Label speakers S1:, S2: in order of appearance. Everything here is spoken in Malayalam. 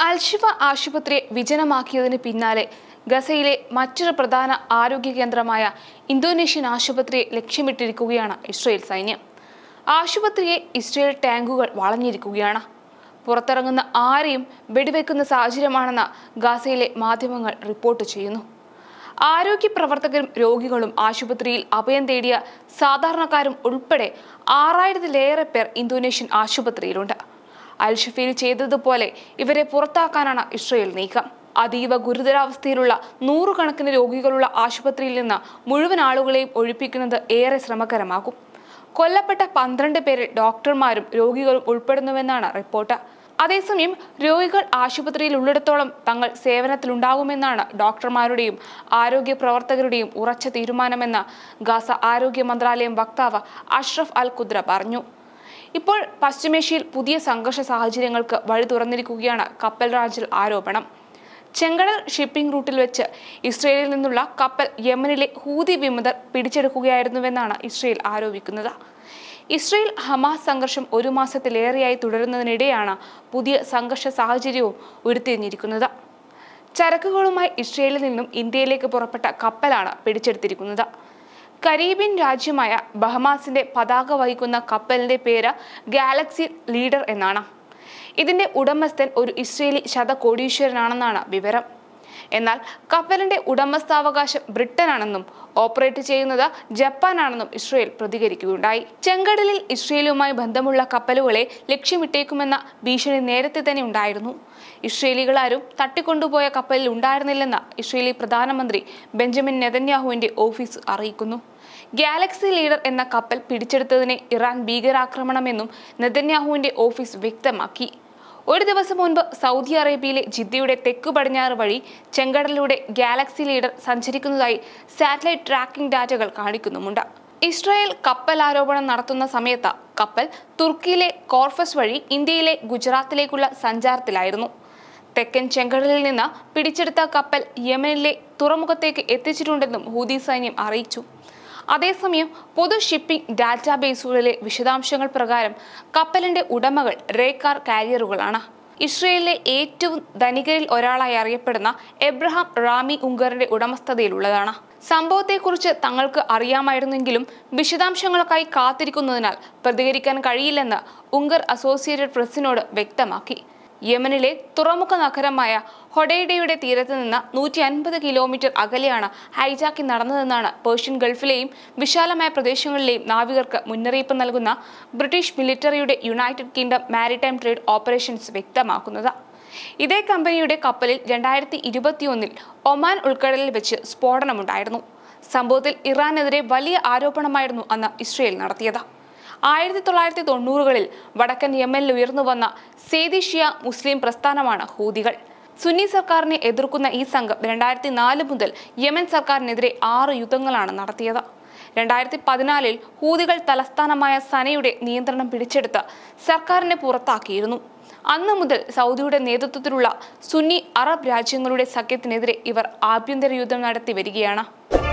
S1: അൽഷിഫ ആശുപത്രിയെ വിജനമാക്കിയതിന് പിന്നാലെ ഗസയിലെ മറ്റൊരു പ്രധാന ആരോഗ്യ കേന്ദ്രമായ ഇന്തോനേഷ്യൻ ആശുപത്രിയെ ലക്ഷ്യമിട്ടിരിക്കുകയാണ് ഇസ്രയേൽ സൈന്യം ആശുപത്രിയെ ഇസ്രയേൽ ടാങ്കുകൾ വളഞ്ഞിരിക്കുകയാണ് പുറത്തിറങ്ങുന്ന ആരെയും വെടിവെക്കുന്ന സാഹചര്യമാണെന്ന് ഗാസയിലെ മാധ്യമങ്ങൾ റിപ്പോർട്ട് ചെയ്യുന്നു ആരോഗ്യ പ്രവർത്തകരും രോഗികളും ആശുപത്രിയിൽ അഭയം തേടിയ സാധാരണക്കാരും ഉൾപ്പെടെ ആറായിരത്തിലേറെ പേർ ഇന്തോനേഷ്യൻ ആശുപത്രിയിലുണ്ട് അൽഷഫയിൽ ചെയ്തതുപോലെ ഇവരെ പുറത്താക്കാനാണ് ഇസ്രയേൽ നീക്കം അതീവ ഗുരുതരാവസ്ഥയിലുള്ള നൂറുകണക്കിന് രോഗികളുള്ള ആശുപത്രിയിൽ നിന്ന് മുഴുവൻ ആളുകളെയും ഒഴിപ്പിക്കുന്നത് ഏറെ ശ്രമകരമാകും കൊല്ലപ്പെട്ട പന്ത്രണ്ട് പേരിൽ ഡോക്ടർമാരും രോഗികളും ഉൾപ്പെടുന്നുവെന്നാണ് റിപ്പോർട്ട് അതേസമയം രോഗികൾ ആശുപത്രിയിൽ ഉള്ളിടത്തോളം തങ്ങൾ സേവനത്തിലുണ്ടാകുമെന്നാണ് ഡോക്ടർമാരുടെയും ആരോഗ്യ പ്രവർത്തകരുടെയും ഉറച്ച തീരുമാനമെന്ന് ഗാസ ആരോഗ്യ മന്ത്രാലയം വക്താവ് അഷ്റഫ് അൽ കുദ്ര പറഞ്ഞു ഇപ്പോൾ പശ്ചിമേഷ്യയിൽ പുതിയ സംഘർഷ സാഹചര്യങ്ങൾക്ക് വഴി തുറന്നിരിക്കുകയാണ് കപ്പൽ രാജിൽ ആരോപണം ചെങ്കടൽ ഷിപ്പിംഗ് റൂട്ടിൽ വെച്ച് ഇസ്രയേലിൽ നിന്നുള്ള കപ്പൽ യമനിലെ ഹൂതി വിമതർ പിടിച്ചെടുക്കുകയായിരുന്നുവെന്നാണ് ഇസ്രയേൽ ആരോപിക്കുന്നത് ഇസ്രയേൽ ഹമാസ് സംഘർഷം ഒരു മാസത്തിലേറെയായി തുടരുന്നതിനിടെയാണ് പുതിയ സംഘർഷ സാഹചര്യവും ഉരുത്തിരിഞ്ഞിരിക്കുന്നത് ചരക്കുകളുമായി ഇസ്രയേലിൽ നിന്നും ഇന്ത്യയിലേക്ക് പുറപ്പെട്ട കപ്പലാണ് പിടിച്ചെടുത്തിരിക്കുന്നത് കരീബിയൻ രാജ്യമായ ബഹമാസിന്റെ പതാക വഹിക്കുന്ന കപ്പലിന്റെ പേര് ഗാലക്സി ലീഡർ എന്നാണ് ഇതിന്റെ ഉടമസ്ഥൻ ഒരു ഇസ്രയേലി ശതകോടീശ്വരനാണെന്നാണ് വിവരം എന്നാൽ കപ്പലിന്റെ ഉടമസ്ഥാവകാശം ബ്രിട്ടനാണെന്നും ഓപ്പറേറ്റ് ചെയ്യുന്നത് ജപ്പാനാണെന്നും ഇസ്രയേൽ പ്രതികരിക്കുകയുണ്ടായി ചെങ്കടലിൽ ഇസ്രയേലുമായി ബന്ധമുള്ള കപ്പലുകളെ ലക്ഷ്യമിട്ടേക്കുമെന്ന ഭീഷണി നേരത്തെ തന്നെ ഉണ്ടായിരുന്നു ഇസ്രയേലികളാരും തട്ടിക്കൊണ്ടുപോയ കപ്പലിൽ ഉണ്ടായിരുന്നില്ലെന്ന് ഇസ്രയേലി പ്രധാനമന്ത്രി ബെഞ്ചമിൻ നെതന്യാഹുവിന്റെ ഓഫീസ് അറിയിക്കുന്നു ഗാലക്സി ലീഡർ എന്ന കപ്പൽ പിടിച്ചെടുത്തതിനെ ഇറാൻ ഭീകരാക്രമണമെന്നും നെതന്യാഹുവിന്റെ ഓഫീസ് വ്യക്തമാക്കി ഒരു ദിവസം മുൻപ് സൗദി അറേബ്യയിലെ ജിദ്ദയുടെ തെക്കു പടിഞ്ഞാറ് വഴി ചെങ്കടലിലൂടെ ഗാലക്സി ലീഡർ സഞ്ചരിക്കുന്നതായി സാറ്റലൈറ്റ് ട്രാക്കിംഗ് ഡാറ്റകൾ കാണിക്കുന്നുമുണ്ട് ഇസ്രായേൽ കപ്പൽ ആരോപണം നടത്തുന്ന സമയത്ത് കപ്പൽ തുർക്കിയിലെ കോർഫസ് വഴി ഇന്ത്യയിലെ ഗുജറാത്തിലേക്കുള്ള സഞ്ചാരത്തിലായിരുന്നു തെക്കൻ ചെങ്കടലിൽ നിന്ന് പിടിച്ചെടുത്ത കപ്പൽ യമനിലെ തുറമുഖത്തേക്ക് എത്തിച്ചിട്ടുണ്ടെന്നും ഹൂതി സൈന്യം അറിയിച്ചു അതേസമയം പൊതു ഷിപ്പിംഗ് ഡാറ്റാബേസുകളിലെ വിശദാംശങ്ങൾ പ്രകാരം കപ്പലിന്റെ ഉടമകൾ റേക്കാർ കാരിയറുകളാണ് ഇസ്രയേലിലെ ഏറ്റവും ധനികരിൽ ഒരാളായി അറിയപ്പെടുന്ന എബ്രഹാം റാമി ഉങ്കറിന്റെ ഉടമസ്ഥതയിലുള്ളതാണ് സംഭവത്തെക്കുറിച്ച് തങ്ങൾക്ക് അറിയാമായിരുന്നെങ്കിലും വിശദാംശങ്ങൾക്കായി കാത്തിരിക്കുന്നതിനാൽ പ്രതികരിക്കാൻ കഴിയില്ലെന്ന് ഉങ്കർ അസോസിയേറ്റഡ് പ്രസിനോട് വ്യക്തമാക്കി യമനിലെ തുറമുഖ നഗരമായ ഹൊഡൈഡയുടെ തീരത്ത് നിന്ന് നൂറ്റി അൻപത് കിലോമീറ്റർ അകലെയാണ് ഹൈജാക്കിംഗ് നടന്നതെന്നാണ് പേർഷ്യൻ ഗൾഫിലെയും വിശാലമായ പ്രദേശങ്ങളിലെയും നാവികർക്ക് മുന്നറിയിപ്പ് നൽകുന്ന ബ്രിട്ടീഷ് മിലിറ്ററിയുടെ United Kingdom Maritime Trade Operations വ്യക്തമാക്കുന്നത് ഇതേ കമ്പനിയുടെ കപ്പലിൽ രണ്ടായിരത്തി ഇരുപത്തിയൊന്നിൽ ഒമാൻ ഉൾക്കടലിൽ വെച്ച് സ്ഫോടനമുണ്ടായിരുന്നു സംഭവത്തിൽ ഇറാനെതിരെ വലിയ ആരോപണമായിരുന്നു അന്ന് ഇസ്രയേൽ നടത്തിയത് ആയിരത്തി തൊള്ളായിരത്തി തൊണ്ണൂറുകളിൽ വടക്കൻ യമനിൽ ഉയർന്നു വന്ന സേദിഷിയ മുസ്ലിം പ്രസ്ഥാനമാണ് ഹൂതികൾ സുന്നി സർക്കാരിനെ എതിർക്കുന്ന ഈ സംഘം രണ്ടായിരത്തി നാല് മുതൽ യമൻ സർക്കാരിനെതിരെ ആറ് യുദ്ധങ്ങളാണ് നടത്തിയത് രണ്ടായിരത്തി പതിനാലിൽ ഹൂതികൾ തലസ്ഥാനമായ സനയുടെ നിയന്ത്രണം പിടിച്ചെടുത്ത് സർക്കാരിനെ പുറത്താക്കിയിരുന്നു അന്ന് മുതൽ സൗദിയുടെ നേതൃത്വത്തിലുള്ള സുന്നി അറബ് രാജ്യങ്ങളുടെ സഖ്യത്തിനെതിരെ ഇവർ ആഭ്യന്തര യുദ്ധം നടത്തി വരികയാണ്